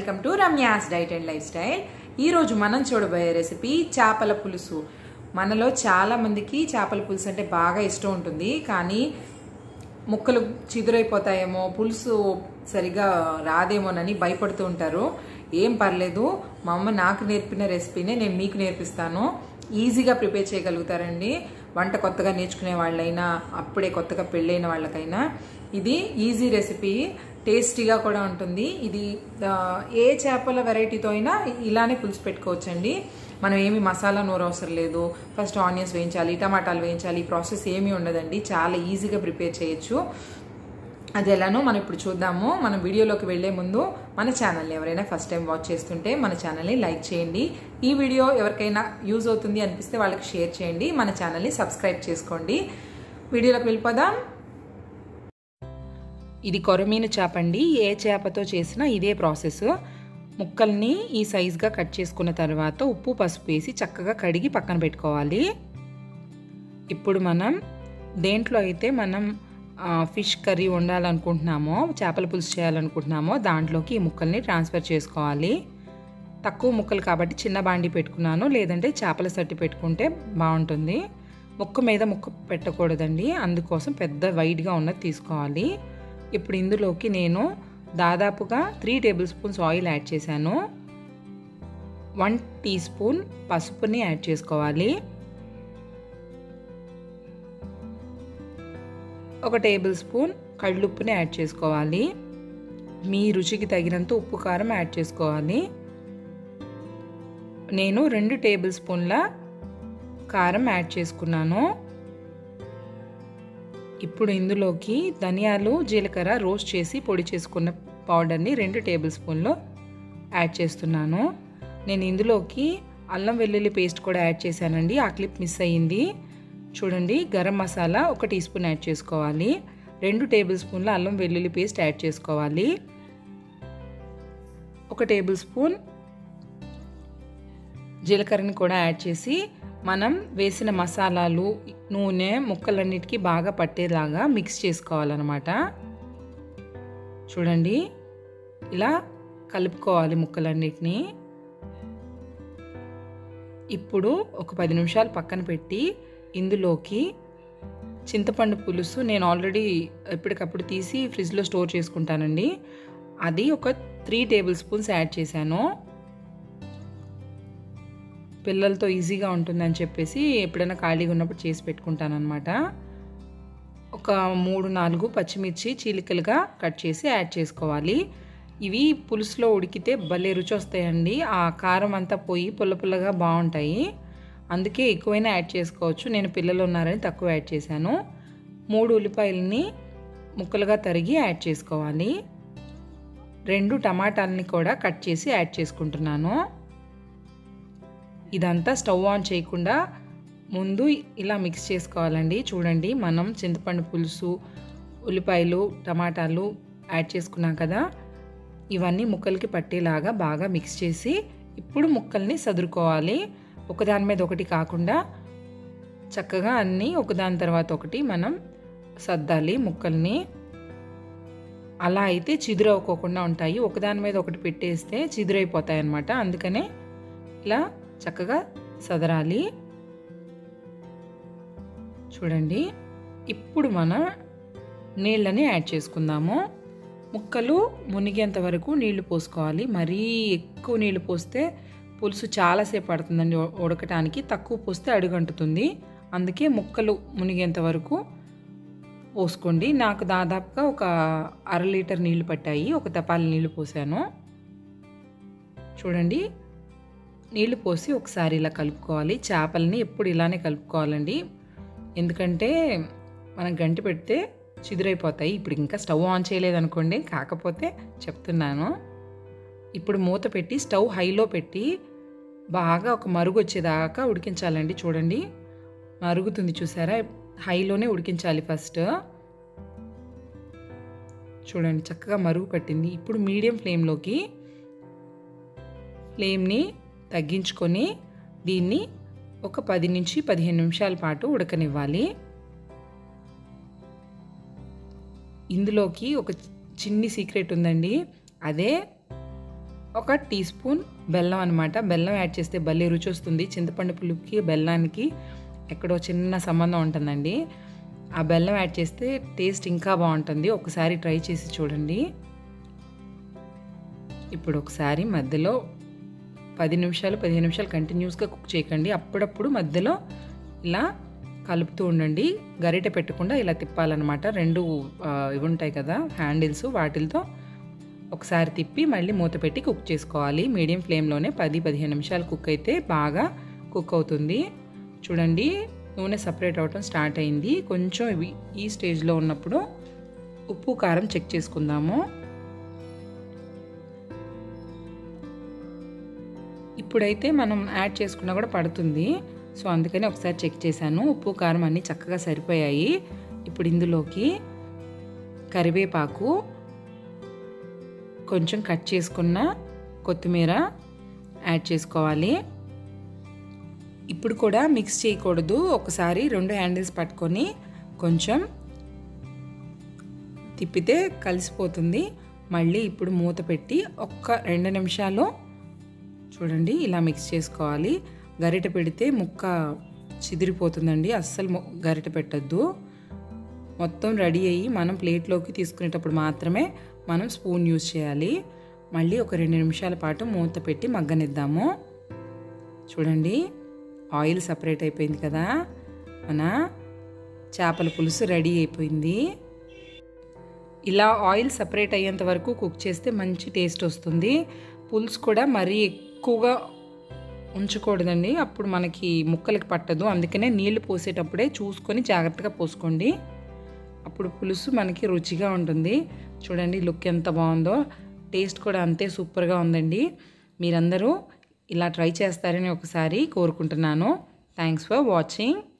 welcome to Ramya's diet and life style ఈరోజు మనం చూడబోయే రెసిపీ చేపల పులుసు మనలో చాలా మందికి చేపల పులుసు అంటే బాగా ఇష్టం ఉంటుంది కానీ ముక్కలు చిదురైపోతాయేమో పులుసు సరిగా రాదేమోనని భయపడుతూ ఉంటారు ఏం పర్లేదు మా అమ్మ నాకు నేర్పిన రెసిపీనే నేను మీకు నేర్పిస్తాను ఈజీగా ప్రిపేర్ చేయగలుగుతారండి వంట కొత్తగా నేర్చుకునే వాళ్ళైనా అప్పుడే కొత్తగా పెళ్ళైన వాళ్ళకైనా ఇది ఈజీ రెసిపీ టేస్టీగా కూడా ఉంటుంది ఇది ఆ, ఏ చేపల వెరైటీతో అయినా ఇలానే పులుసు పెట్టుకోవచ్చండి మనం ఏమి మసాలా నూరు అవసరం లేదు ఫస్ట్ ఆనియన్స్ వేయించాలి టమాటాలు వేయించాలి ఈ ప్రాసెస్ ఏమీ ఉండదండి చాలా ఈజీగా ప్రిపేర్ చేయొచ్చు అది ఎలానో మనం ఇప్పుడు చూద్దాము మనం వీడియోలోకి వెళ్లే ముందు మన ఛానల్ని ఎవరైనా ఫస్ట్ టైం వాచ్ చేస్తుంటే మన ఛానల్ని లైక్ చేయండి ఈ వీడియో ఎవరికైనా యూజ్ అవుతుంది అనిపిస్తే వాళ్ళకి షేర్ చేయండి మన ఛానల్ని సబ్స్క్రైబ్ చేసుకోండి వీడియోలోకి వెళ్ళిపోదాం ఇది కొరమీను చేప అండి ఏ చేపతో చేసినా ఇదే ప్రాసెస్ ముక్కల్ని ఈ సైజ్గా కట్ చేసుకున్న తర్వాత ఉప్పు పసుపు వేసి చక్కగా కడిగి పక్కన పెట్టుకోవాలి ఇప్పుడు మనం దేంట్లో అయితే మనం ఆ, ఫిష్ కర్రీ వండాలనుకుంటున్నామో చేపల పులుసు చేయాలనుకుంటున్నామో దాంట్లోకి ఈ ముక్కల్ని ట్రాన్స్ఫర్ చేసుకోవాలి తక్కువ ముక్కలు కాబట్టి చిన్న బాండి పెట్టుకున్నాను లేదంటే చేపల సట్టి పెట్టుకుంటే బాగుంటుంది ముక్క మీద ముక్క పెట్టకూడదండి అందుకోసం పెద్ద వైడ్గా ఉన్నది తీసుకోవాలి ఇప్పుడు ఇందులోకి నేను దాదాపుగా three tablespoons oil add చేశాను వన్ టీ స్పూన్ పసుపుని యాడ్ చేసుకోవాలి ఒక టేబుల్ స్పూన్ కళ్ళుప్పుని యాడ్ చేసుకోవాలి మీ రుచికి తగినంత ఉప్పు కారం యాడ్ చేసుకోవాలి నేను రెండు టేబుల్ స్పూన్ల కారం యాడ్ చేసుకున్నాను ఇప్పుడు ఇందులోకి ధనియాలు జీలకర్ర రోస్ట్ చేసి పొడి చేసుకున్న పౌడర్ని రెండు టేబుల్ స్పూన్లు యాడ్ చేస్తున్నాను నేను ఇందులోకి అల్లం వెల్లుల్లి పేస్ట్ కూడా యాడ్ చేశానండి ఆ క్లిప్ మిస్ అయ్యింది చూడండి గరం మసాలా ఒక టీ స్పూన్ యాడ్ చేసుకోవాలి రెండు టేబుల్ స్పూన్ల అల్లం వెల్లుల్లి పేస్ట్ యాడ్ చేసుకోవాలి ఒక టేబుల్ స్పూన్ జీలకర్రని కూడా యాడ్ చేసి మనం వేసిన మసాలాలు నూనె ముక్కలన్నిటికీ బాగా పట్టేలాగా మిక్స్ చేసుకోవాలన్నమాట చూడండి ఇలా కలుపుకోవాలి ముక్కలన్నిటినీ ఇప్పుడు ఒక పది నిమిషాలు పక్కన పెట్టి ఇందులోకి చింతపండు పులుసు నేను ఆల్రెడీ ఎప్పటికప్పుడు తీసి ఫ్రిడ్జ్లో స్టోర్ చేసుకుంటానండి అది ఒక త్రీ టేబుల్ స్పూన్స్ యాడ్ చేశాను పిల్లలతో ఈజీగా ఉంటుందని చెప్పేసి ఎప్పుడైనా ఖాళీగా ఉన్నప్పుడు చేసి పెట్టుకుంటాను అనమాట ఒక మూడు నాలుగు పచ్చిమిర్చి చీలికలుగా కట్ చేసి యాడ్ చేసుకోవాలి ఇవి పులుసులో ఉడికితే భలే రుచి వస్తాయండి ఆ కారం అంతా పోయి పుల్ల పుల్లగా బాగుంటాయి అందుకే ఎక్కువైనా యాడ్ చేసుకోవచ్చు నేను పిల్లలు ఉన్నారని తక్కువ యాడ్ చేశాను మూడు ఉల్లిపాయలని ముక్కలుగా తరిగి యాడ్ చేసుకోవాలి రెండు టమాటాలని కూడా కట్ చేసి యాడ్ చేసుకుంటున్నాను ఇదంతా స్టవ్ ఆన్ చేయకుండా ముందు ఇలా మిక్స్ చేసుకోవాలండి చూడండి మనం చింతపండు పులుసు ఉల్లిపాయలు టమాటాలు యాడ్ చేసుకున్నాం కదా ఇవన్నీ ముక్కలకి పట్టేలాగా బాగా మిక్స్ చేసి ఇప్పుడు ముక్కల్ని సదురుకోవాలి ఒకదాని మీద ఒకటి కాకుండా చక్కగా అన్నీ ఒకదాని తర్వాత ఒకటి మనం సర్దాలి ముక్కల్ని అలా అయితే చిదురవ్వకోకుండా ఉంటాయి ఒకదాని మీద ఒకటి పెట్టేస్తే చిదురైపోతాయి అన్నమాట అందుకనే ఇలా చక్కగా సదరాలి చూడండి ఇప్పుడు మనం నీళ్ళని యాడ్ చేసుకుందాము ముక్కలు మునిగేంత వరకు నీళ్లు పోసుకోవాలి మరీ ఎక్కువ నీళ్లు పోస్తే పులుసు చాలాసేపు పడుతుందండి ఉ- ఉడకటానికి తక్కువ పోస్తే అడుగంటుతుంది అందుకే ముక్కలు మునిగేంత వరకు పోసుకోండి నాకు దాదాపుగా ఒక అర లీటర్ నీళ్లు పట్టాయి ఒక తపాలి నీళ్లు పోసాను చూడండి నీళ్లు పోసి ఒకసారి ఇలా కలుపుకోవాలి చేపలని ఎప్పుడు ఇలానే కలుపుకోవాలండి ఎందుకంటే మనం గంటి పెడితే చిదురైపోతాయి ఇప్పుడు ఇంకా స్టవ్ ఆన్ చేయలేదనుకోండి కాకపోతే చెప్తున్నాను ఇప్పుడు మూత పెట్టి స్టవ్ హైలో పెట్టి బాగా ఒక మరుగు వచ్చేదాకా ఉడికించాలండి చూడండి మరుగుతుంది చూసారా హైలోనే ఉడికించాలి ఫస్ట్ చూడండి చక్కగా మరుగు పట్టింది ఇప్పుడు మీడియం ఫ్లేమ్లోకి ఫ్లేమ్ని తగ్గించుకొని దీన్ని ఒక పది నుంచి పదిహేను నిమిషాల పాటు ఉడకనివ్వాలి ఇందులోకి ఒక చిన్ని సీక్రెట్ ఉందండి అదే ఒక టీ స్పూన్ బెల్లం అనమాట బెల్లం యాడ్ చేస్తే భలే రుచి వస్తుంది చింతపండు పులుపుకి బెల్లానికి ఎక్కడో చిన్న సంబంధం ఉంటుందండి ఆ బెల్లం యాడ్ చేస్తే టేస్ట్ ఇంకా బాగుంటుంది ఒకసారి ట్రై చేసి చూడండి ఇప్పుడు ఒకసారి మధ్యలో పది నిమిషాలు పదిహేను నిమిషాలు కంటిన్యూస్గా కుక్ చేయకండి అప్పుడప్పుడు మధ్యలో ఇలా కలుపుతూ ఉండండి గరిటె పెట్టకుండా ఇలా తిప్పాలన్నమాట రెండు ఆ, ఇవి ఉంటాయి కదా హ్యాండిల్స్ వాటిలతో ఒకసారి తిప్పి మళ్ళీ మూత పెట్టి కుక్ చేసుకోవాలి మీడియం ఫ్లేమ్లోనే పది పదిహేను నిమిషాలు కుక్ అయితే బాగా కుక్ అవుతుంది చూడండి నూనె సపరేట్ అవటం స్టార్ట్ అయింది కొంచెం ఇవి ఈ స్టేజ్లో ఉన్నప్పుడు ఉప్పు కారం చెక్ చేసుకుందాము ఇప్పుడైతే మనం యాడ్ చేసుకున్నా కూడా పడుతుంది సో అందుకని ఒకసారి చెక్ చేశాను ఉప్పు కారం అన్నీ చక్కగా సరిపోయాయి ఇప్పుడు ఇందులోకి కరివేపాకు కొంచెం కట్ చేసుకున్న కొత్తిమీర యాడ్ చేసుకోవాలి ఇప్పుడు కూడా మిక్స్ చేయకూడదు ఒకసారి రెండు హ్యాండిల్స్ పట్టుకొని కొంచెం తిప్పితే కలిసిపోతుంది మళ్ళీ ఇప్పుడు మూత పెట్టి ఒక్క రెండు నిమిషాలు చూడండి ఇలా మిక్స్ చేసుకోవాలి గరిటె పెడితే ముక్క చిదిరిపోతుందండి అస్సలు మొ- గరిటె పెట్టద్దు మొత్తం రెడీ అయ్యి మనం ప్లేట్లోకి తీసుకునేటప్పుడు మాత్రమే మనం స్పూన్ యూజ్ చేయాలి మళ్ళీ ఒక రెండు నిమిషాల పాటు మూత పెట్టి మగ్గనిద్దాము చూడండి ఆయిల్ సపరేట్ అయిపోయింది కదా మన చేపల పులుసు రెడీ అయిపోయింది ఇలా ఆయిల్ సపరేట్ అయ్యేంత వరకు కుక్ చేస్తే మంచి టేస్ట్ వస్తుంది పులుసు కూడా మరీ ఎక్కువగా ఉంచకూడదండి అప్పుడు మనకి ముక్కలకి పట్టదు అందుకనే నీళ్లు పోసేటప్పుడే చూసుకొని జాగ్రత్తగా పోసుకోండి అప్పుడు పులుసు మనకి రుచిగా ఉంటుంది చూడండి లుక్ ఎంత బాగుందో టేస్ట్ కూడా అంతే సూపర్గా ఉందండి మీరందరూ ఇలా ట్రై చేస్తారని ఒకసారి కోరుకుంటున్నాను థ్యాంక్స్ ఫర్ వాచింగ్